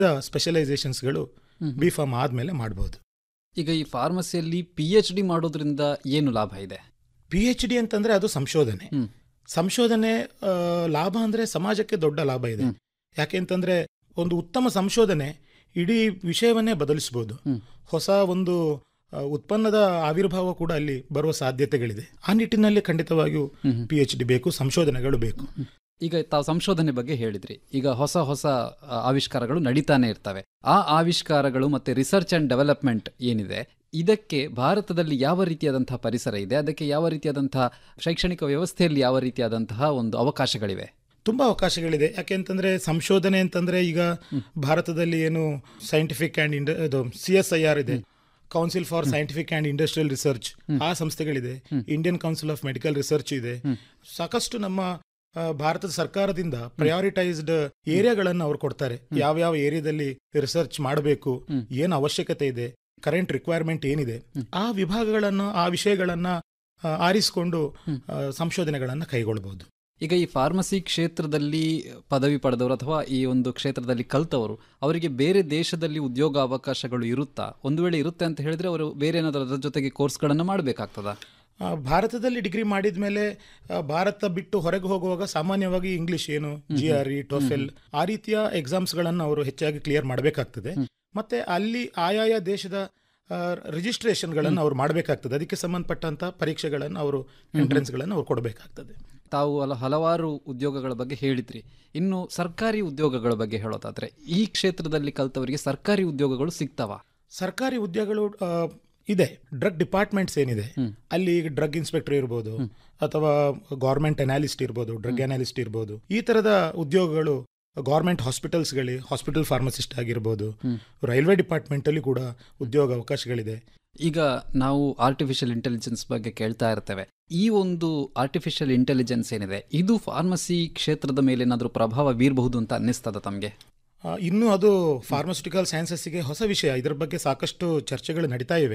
ಸ್ಪೆಷಲೈಸೇಷನ್ಸ್ಗಳು B form ಆದಮೇಲೆ ಮಾಡ್ಬೋದು ಈಗ ಈ ಫಾರ್ಮಸಿಯಲ್ಲಿ ಪಿ ಎಚ್ ಡಿ ಮಾಡೋದ್ರಿಂದ ಏನು ಲಾಭ ಇದೆ ಪಿ ಎಚ್ ಡಿ ಅಂತಂದ್ರೆ ಅದು ಸಂಶೋಧನೆ ಹ್ಮ್. ಸಂಶೋಧನೆ ಆ, ಲಾಭ ಅಂದ್ರೆ ಸಮಾಜಕ್ಕೆ ದೊಡ್ಡ ಲಾಭ ಇದೆ ಹ್ಮ್. ಯಾಕೆ ಅಂತಂದ್ರೆ ಒಂದು ಉತ್ತಮ ಸಂಶೋಧನೆ ಇಡೀ ವಿಷಯವನ್ನೇ ಬದಲಿಸಬಹುದು ಹ್ಮ್. ಹೊಸ ಒಂದು ಆ, ಉತ್ಪನ್ನದ ಆವಿರ್ಭಾವ ಕೂಡ ಅಲ್ಲಿ ಬರುವ ಸಾಧ್ಯತೆಗಳಿದೆ ಆ ನಿಟ್ಟಿನಲ್ಲಿ ಖಂಡಿತವಾಗಿಯೂ ಹ್ಮ್. ಪಿ ಎಚ್ ಡಿ ಬೇಕು ಸಂಶೋಧನೆಗಳು ಬೇಕು ಈಗ ತಾವು ಸಂಶೋಧನೆ ಬಗ್ಗೆ ಹೇಳಿದ್ರಿ ಈಗ ಹೊಸ ಹೊಸ ಆ, ಆವಿಷ್ಕಾರಗಳು ನಡೀತಾನೆ ಇರ್ತವೆ ಆ ಆವಿಷ್ಕಾರಗಳು ಮತ್ತೆ ರಿಸರ್ಚ್ ಅಂಡ್ ಡೆವಲಪ್ಮೆಂಟ್ ಏನಿದೆ ಇದಕ್ಕೆ ಭಾರತದಲ್ಲಿ ಯಾವ ರೀತಿಯಾದಂತಹ ಪರಿಸರ ಇದೆ ಅದಕ್ಕೆ ಯಾವ ರೀತಿಯಾದಂತಹ ಶೈಕ್ಷಣಿಕ ವ್ಯವಸ್ಥೆಯಲ್ಲಿ ಯಾವ ರೀತಿಯಾದಂತಹ ಒಂದು ಅವಕಾಶಗಳಿವೆ ತುಂಬಾ ಅವಕಾಶಗಳಿದೆ ಯಾಕೆ ಅಂತಂದ್ರೆ ಸಂಶೋಧನೆ ಅಂತಂದ್ರೆ ಈಗ ಭಾರತದಲ್ಲಿ ಏನು ಸೈಂಟಿಫಿಕ್ ಅಂಡ್ ಇಂಡ ಇದು ಸಿ ಎಸ್ ಐ ಆರ್ ಇದೆ council for scientific and industrial research ಆ ಸಂಸ್ಥೆಗಳಿದೆ Indian council of medical research ಇದೆ ಸಾಕಷ್ಟು ನಮ್ಮ ಆ, ಭಾರತದ ಸರ್ಕಾರದಿಂದ ಪ್ರಯಾರಿಟೈಸ್ಡ್ ಏರಿಯಾಗಳನ್ನು ಅವ್ರು ಕೊಡ್ತಾರೆ ಯಾವ ಯಾವ ಏರಿಯಾದಲ್ಲಿ ರಿಸರ್ಚ್ ಮಾಡಬೇಕು ಏನು ಅವಶ್ಯಕತೆ ಇದೆ ಕರೆಂಟ್ ರಿಕ್ವೈರ್ಮೆಂಟ್ ಏನಿದೆ ಆ ವಿಭಾಗಗಳನ್ನು ಆ ವಿಷಯಗಳನ್ನ ಆ, ಆರಿಸಿಕೊಂಡು ಆ, ಸಂಶೋಧನೆಗಳನ್ನ ಕೈಗೊಳ್ಳಬಹುದು ಈಗ ಈ ಫಾರ್ಮಸಿ ಕ್ಷೇತ್ರದಲ್ಲಿ ಪದವಿ ಪಡೆದವರು ಅಥವಾ ಈ ಒಂದು ಕ್ಷೇತ್ರದಲ್ಲಿ ಕಲ್ತವರು ಅವರಿಗೆ ಬೇರೆ ದೇಶದಲ್ಲಿ ಉದ್ಯೋಗ ಅವಕಾಶಗಳು ಇರುತ್ತಾ ಒಂದು ವೇಳೆ ಇರುತ್ತೆ ಅಂತ ಹೇಳಿದ್ರೆ ಅವರು ಬೇರೆ ಏನಾದರೂ ಅದರ ಜೊತೆಗೆ ಕೋರ್ಸ್ಗಳನ್ನು ಮಾಡಬೇಕಾಗ್ತದಾ ಆ, ಭಾರತದಲ್ಲಿ ಡಿಗ್ರಿ ಮಾಡಿದ ಮೇಲೆ ಭಾರತ ಬಿಟ್ಟು ಹೊರಗೆ ಹೋಗುವಾಗ ಸಾಮಾನ್ಯವಾಗಿ ಇಂಗ್ಲಿಷ್ ಏನು ಜಿ ಆರ್ ಇ ಟೋಫೆಲ್ ಆ ರೀತಿಯ ಎಕ್ಸಾಮ್ಸ್ಗಳನ್ನು ಅವರು ಹೆಚ್ಚಾಗಿ ಕ್ಲಿಯರ್ ಮಾಡಬೇಕಾಗ್ತದೆ ಮತ್ತೆ ಅಲ್ಲಿ ಆಯಾಯ ದೇಶದ ರಿಜಿಸ್ಟ್ರೇಷನ್ಗಳನ್ನು ಅವ್ರು ಮಾಡಬೇಕಾಗ್ತದೆ ಅದಕ್ಕೆ ಸಂಬಂಧಪಟ್ಟಂತ ಪರೀಕ್ಷೆಗಳನ್ನು ಅವರು ಎಂಟ್ರೆನ್ಸ್ಗಳನ್ನು ಅವ್ರು ಕೊಡಬೇಕಾಗ್ತದೆ ತಾವು ಅಲ್ಲ ಹಲವಾರು ಉದ್ಯೋಗಗಳ ಬಗ್ಗೆ ಹೇಳಿದ್ರಿ ಇನ್ನು ಸರ್ಕಾರಿ ಉದ್ಯೋಗಗಳ ಬಗ್ಗೆ ಹೇಳೋದಾದ್ರೆ ಈ ಕ್ಷೇತ್ರದಲ್ಲಿ ಕಲ್ತವರಿಗೆ ಸರ್ಕಾರಿ ಉದ್ಯೋಗಗಳು ಸಿಗ್ತಾವ ಸರ್ಕಾರಿ ಉದ್ಯೋಗಗಳು ಆ, ಇದೆ ಡ್ರಗ್ ಡಿಪಾರ್ಟ್ಮೆಂಟ್ಸ್ ಏನಿದೆ ಅಲ್ಲಿ ಡ್ರಗ್ ಇನ್ಸ್ಪೆಕ್ಟರ್ ಇರ್ಬೋದು ಅಥವಾ ಗೌರ್ಮೆಂಟ್ ಅನಾಲಿಸ್ಟ್ ಇರ್ಬೋದು ಡ್ರಗ್ ಅನಾಲಿಸ್ಟ್ ಇರ್ಬೋದು ಈ ತರದ ಉದ್ಯೋಗಗಳು ಗೌರ್ಮೆಂಟ್ ಹಾಸ್ಪಿಟಲ್ಸ್ಗಳಿ ಹಾಸ್ಪಿಟಲ್ ಫಾರ್ಮಸಿಸ್ಟ್ ಆಗಿರ್ಬೋದು ರೈಲ್ವೆ ಡಿಪಾರ್ಟ್ಮೆಂಟ್ ಅಲ್ಲಿ ಕೂಡ ಉದ್ಯೋಗ ಅವಕಾಶಗಳಿದೆ ಈಗ ನಾವು ಆರ್ಟಿಫಿಷಿಯಲ್ ಇಂಟೆಲಿಜೆನ್ಸ್ ಬಗ್ಗೆ ಕೇಳ್ತಾ ಇರ್ತೇವೆ ಈ ಒಂದು ಆರ್ಟಿಫಿಷಿಯಲ್ ಇಂಟೆಲಿಜೆನ್ಸ್ ಏನಿದೆ ಇದು ಫಾರ್ಮಸಿ ಕ್ಷೇತ್ರದ ಮೇಲೆ ಏನಾದರೂ ಪ್ರಭಾವ ಬೀರಬಹುದು ಅಂತ ಅನ್ನಿಸ್ತದ ತಮಗೆ ಆ, ಇನ್ನು ಅದು ಫಾರ್ಮಸ್ಯೂಟಿಕಲ್ ಸೈನ್ಸಸ್ಗೆ ಹೊಸ ವಿಷಯ ಇದರ ಬಗ್ಗೆ ಸಾಕಷ್ಟು ಚರ್ಚೆಗಳು ನಡೀತಾ ಇವೆ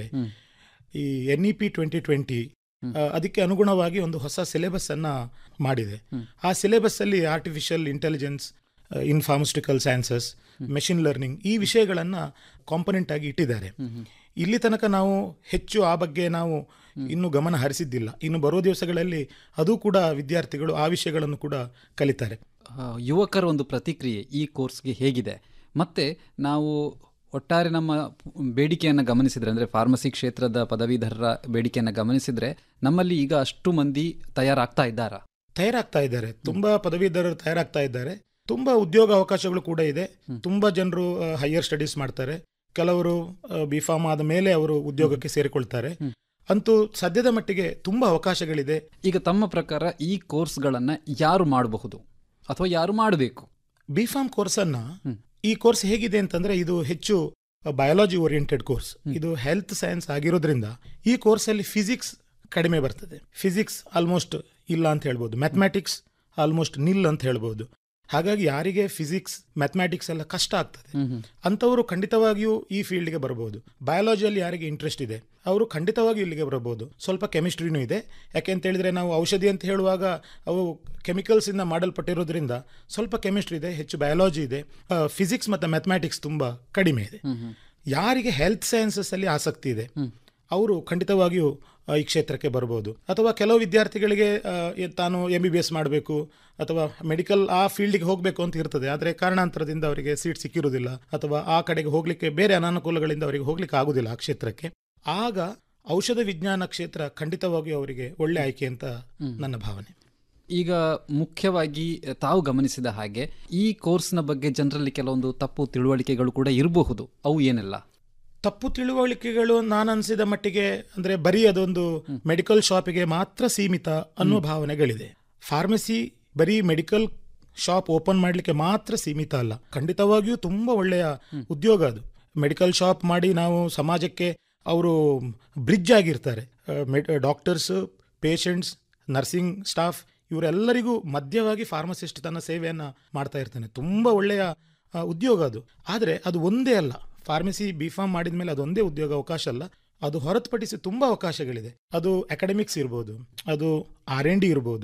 ಈ N E P twenty twenty ಅದಕ್ಕೆ ಅನುಗುಣವಾಗಿ ಒಂದು ಹೊಸ ಸಿಲೆಬಸ್ ಅನ್ನ ಮಾಡಿದೆ ಆ ಸಿಲೆಬಸ್ ಅಲ್ಲಿ artificial intelligence in pharmaceutical sciences machine learning ಈ ವಿಷಯಗಳನ್ನ ಕಾಂಪೊನೆಂಟ್ ಆಗಿ ಇಟ್ಟಿದ್ದಾರೆ ಇಲ್ಲಿ ತನಕ ನಾವು ಹೆಚ್ಚು ಆ ಬಗ್ಗೆ ನಾವು ಇನ್ನು ಗಮನ ಹರಿಸಿದ್ದಿಲ್ಲ ಇನ್ನು ಬರೋ ದಿವಸಗಳಲ್ಲಿ ಅದು ಕೂಡ ವಿದ್ಯಾರ್ಥಿಗಳು ಆ ವಿಷಯಗಳನ್ನು ಕೂಡ ಕಲಿತಾರೆ ಆ, ಯುವಕರ ಒಂದು ಪ್ರತಿಕ್ರಿಯೆ ಈ ಕೋರ್ಸ್ಗೆ ಹೇಗಿದೆ ಮತ್ತೆ ನಾವು ಒಟ್ಟಾರೆ ನಮ್ಮ ಬೇಡಿಕೆಯನ್ನು ಗಮನಿಸಿದ್ರೆ ಅಂದರೆ ಫಾರ್ಮಸಿ ಕ್ಷೇತ್ರದ ಪದವೀಧರರ ಬೇಡಿಕೆಯನ್ನು ಗಮನಿಸಿದ್ರೆ ನಮ್ಮಲ್ಲಿ ಈಗ ಅಷ್ಟು ಮಂದಿ ತಯಾರಾಗ್ತಾ ಇದ್ದಾರಾ ತಯಾರಾಗ್ತಾ ಇದ್ದಾರೆ ತುಂಬಾ ಪದವೀಧರರು ತಯಾರಾಗ್ತಾ ಇದ್ದಾರೆ ತುಂಬಾ ಉದ್ಯೋಗ ಅವಕಾಶಗಳು ಕೂಡ ಇದೆ ತುಂಬಾ ಜನರು ಹೈಯರ್ ಸ್ಟಡೀಸ್ ಮಾಡ್ತಾರೆ ಕೆಲವರು ಬಿ ಫಾರ್ಮ್ ಆದ ಮೇಲೆ ಅವರು ಉದ್ಯೋಗಕ್ಕೆ ಸೇರಿಕೊಳ್ತಾರೆ ಅಂತೂ ಸದ್ಯದ ಮಟ್ಟಿಗೆ ತುಂಬಾ ಅವಕಾಶಗಳಿದೆ ಈಗ ತಮ್ಮ ಪ್ರಕಾರ ಈ ಕೋರ್ಸ್ಗಳನ್ನು ಯಾರು ಮಾಡಬಹುದು ಅಥವಾ ಯಾರು ಮಾಡಬೇಕು ಬಿ ಫಾರ್ಮ್ ಕೋರ್ಸ್ ಅನ್ನ ಈ ಕೋರ್ಸ್ ಹೇಗಿದೆ ಅಂತಂದ್ರೆ ಇದು ಹೆಚ್ಚು ಬಯಾಲಜಿ ಓರಿಯೆಂಟೆಡ್ ಕೋರ್ಸ್ ಇದು ಹೆಲ್ತ್ ಸೈನ್ಸ್ ಆಗಿರೋದ್ರಿಂದ ಈ ಕೋರ್ಸ್ ಅಲ್ಲಿ ಫಿಸಿಕ್ಸ್ ಕಡಿಮೆ ಬರ್ತದೆ ಫಿಸಿಕ್ಸ್ ಆಲ್ಮೋಸ್ಟ್ ಇಲ್ಲ ಅಂತ ಹೇಳ್ಬೋದು ಮ್ಯಾಥಮ್ಯಾಟಿಕ್ಸ್ ಆಲ್ಮೋಸ್ಟ್ ನಿಲ್ ಅಂತ ಹೇಳ್ಬೋದು ಹಾಗಾಗಿ ಯಾರಿಗೆ ಫಿಸಿಕ್ಸ್ ಮ್ಯಾಥಮ್ಯಾಟಿಕ್ಸ್ ಎಲ್ಲ ಕಷ್ಟ ಆಗ್ತದೆ ಅಂಥವರು ಖಂಡಿತವಾಗಿಯೂ ಈ ಫೀಲ್ಡ್ಗೆ ಬರಬಹುದು ಬಯಾಲಜಿಯಲ್ಲಿ ಯಾರಿಗೆ ಇಂಟ್ರೆಸ್ಟ್ ಇದೆ ಅವರು ಖಂಡಿತವಾಗಿಯೂ ಇಲ್ಲಿಗೆ ಬರಬಹುದು ಸ್ವಲ್ಪ ಕೆಮಿಸ್ಟ್ರಿನೂ ಇದೆ ಯಾಕೆ ಅಂತ ಹೇಳಿದ್ರೆ ನಾವು ಔಷಧಿ ಅಂತ ಹೇಳುವಾಗ ಅವು ಕೆಮಿಕಲ್ಸ್ ಇಂದ ಮಾಡಲ್ಪಟ್ಟಿರೋದ್ರಿಂದ ಸ್ವಲ್ಪ ಕೆಮಿಸ್ಟ್ರಿ ಇದೆ ಹೆಚ್ಚು ಬಯಾಲಜಿ ಇದೆ ಫಿಸಿಕ್ಸ್ ಮತ್ತು ಮ್ಯಾಥಮ್ಯಾಟಿಕ್ಸ್ ತುಂಬಾ ಕಡಿಮೆ ಇದೆ ಯಾರಿಗೆ ಹೆಲ್ತ್ ಸೈನ್ಸಸ್ ಅಲ್ಲಿ ಆಸಕ್ತಿ ಇದೆ ಅವರು ಖಂಡಿತವಾಗಿಯೂ ಆ, ಈ ಕ್ಷೇತ್ರಕ್ಕೆ ಬರ್ಬೋದು ಅಥವಾ ಕೆಲವು ವಿದ್ಯಾರ್ಥಿಗಳಿಗೆ ಆ, ಎ- ತಾನು ಎಂ ಬಿ ಬಿ ಎಸ್ ಮಾಡಬೇಕು ಅಥವಾ ಮೆಡಿಕಲ್ ಆ ಫೀಲ್ಡ್ಗೆ ಹೋಗಬೇಕು ಅಂತ ಇರ್ತದೆ ಆದರೆ ಕಾರಣಾಂತರದಿಂದ ಅವರಿಗೆ ಸೀಟ್ ಸಿಕ್ಕಿರುವುದಿಲ್ಲ ಅಥವಾ ಆ ಕಡೆಗೆ ಹೋಗ್ಲಿಕ್ಕೆ ಬೇರೆ ಅನಾನುಕೂಲಗಳಿಂದ ಅವರಿಗೆ ಹೋಗ್ಲಿಕ್ಕೆ ಆಗುದಿಲ್ಲ ಆ ಕ್ಷೇತ್ರಕ್ಕೆ ಆಗ ಔಷಧ ವಿಜ್ಞಾನ ಕ್ಷೇತ್ರ ಖಂಡಿತವಾಗಿಯೂ ಅವರಿಗೆ ಒಳ್ಳೆ ಆಯ್ಕೆ ಅಂತ ನನ್ನ ಭಾವನೆ ಈಗ ಮುಖ್ಯವಾಗಿ ತಾವು ಗಮನಿಸಿದ ಹಾಗೆ ಈ ಕೋರ್ಸ್ನ ಬಗ್ಗೆ ಜನರಲ್ಲಿ ಕೆಲವೊಂದು ತಪ್ಪು ತಿಳುವಳಿಕೆಗಳು ಕೂಡ ಇರಬಹುದು ಅವು ಏನೆಲ್ಲ ತಪ್ಪು ತಿಳುವಳಿಕೆಗಳು ನಾನು ಅನಿಸಿದ ಮಟ್ಟಿಗೆ ಅಂದ್ರೆ ಬರೀ ಅದೊಂದು ಮೆಡಿಕಲ್ ಶಾಪಿಗೆ ಮಾತ್ರ ಸೀಮಿತ ಅನ್ನೋ ಭಾವನೆಗಳಿದೆ ಫಾರ್ಮಸಿ ಬರೀ ಮೆಡಿಕಲ್ ಶಾಪ್ ಓಪನ್ ಮಾಡಲಿಕ್ಕೆ ಮಾತ್ರ ಸೀಮಿತ ಅಲ್ಲ ಖಂಡಿತವಾಗಿಯೂ ತುಂಬಾ ಒಳ್ಳೆಯ ಉದ್ಯೋಗ ಅದು ಮೆಡಿಕಲ್ ಶಾಪ್ ಮಾಡಿ ನಾವು ಸಮಾಜಕ್ಕೆ ಅವರು ಬ್ರಿಡ್ಜ್ ಆಗಿರ್ತಾರೆ ಡಾಕ್ಟರ್ಸ್ ಪೇಷಂಟ್ಸ್ ನರ್ಸಿಂಗ್ ಸ್ಟಾಫ್ ಇವರೆಲ್ಲರಿಗೂ ಮಧ್ಯವಾಗಿ ಫಾರ್ಮಸಿಸ್ಟ್ ತನ್ನ ಸೇವೆಯನ್ನ ಮಾಡ್ತಾ ಇರ್ತಾನೆ ತುಂಬಾ ಒಳ್ಳೆಯ ಆ, ಉದ್ಯೋಗ ಅದು ಆದರೆ ಅದು ಒಂದೇ ಅಲ್ಲ ಫಾರ್ಮಸಿ ಬಿ ಫಾರ್ಮ್ ಮಾಡಿದ ಮೇಲೆ ಅದೊಂದೇ ಉದ್ಯೋಗ ಅವಕಾಶ ಅಲ್ಲ ಅದು ಹೊರತುಪಡಿಸಿ ತುಂಬಾ ಅವಕಾಶಗಳಿದೆ ಅದು ಅಕಾಡೆಮಿಕ್ಸ್ ಇರ್ಬೋದು ಅದು ಆರ್ ಎನ್ ಡಿ ಇರ್ಬೋದು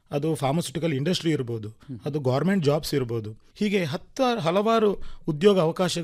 ಅದು ಫಾರ್ಮಸ್ಯೂಟಿಕಲ್ ಇಂಡಸ್ಟ್ರಿ ಇರ್ಬೋದು ಅದು ಗೌರ್ಮೆಂಟ್ ಜಾಬ್ಸ್ ಇರ್ಬೋದು ಹೀಗೆ ಹತ್ತ ಹಲವಾರು ಉದ್ಯೋಗ ಅವಕಾಶಗಳು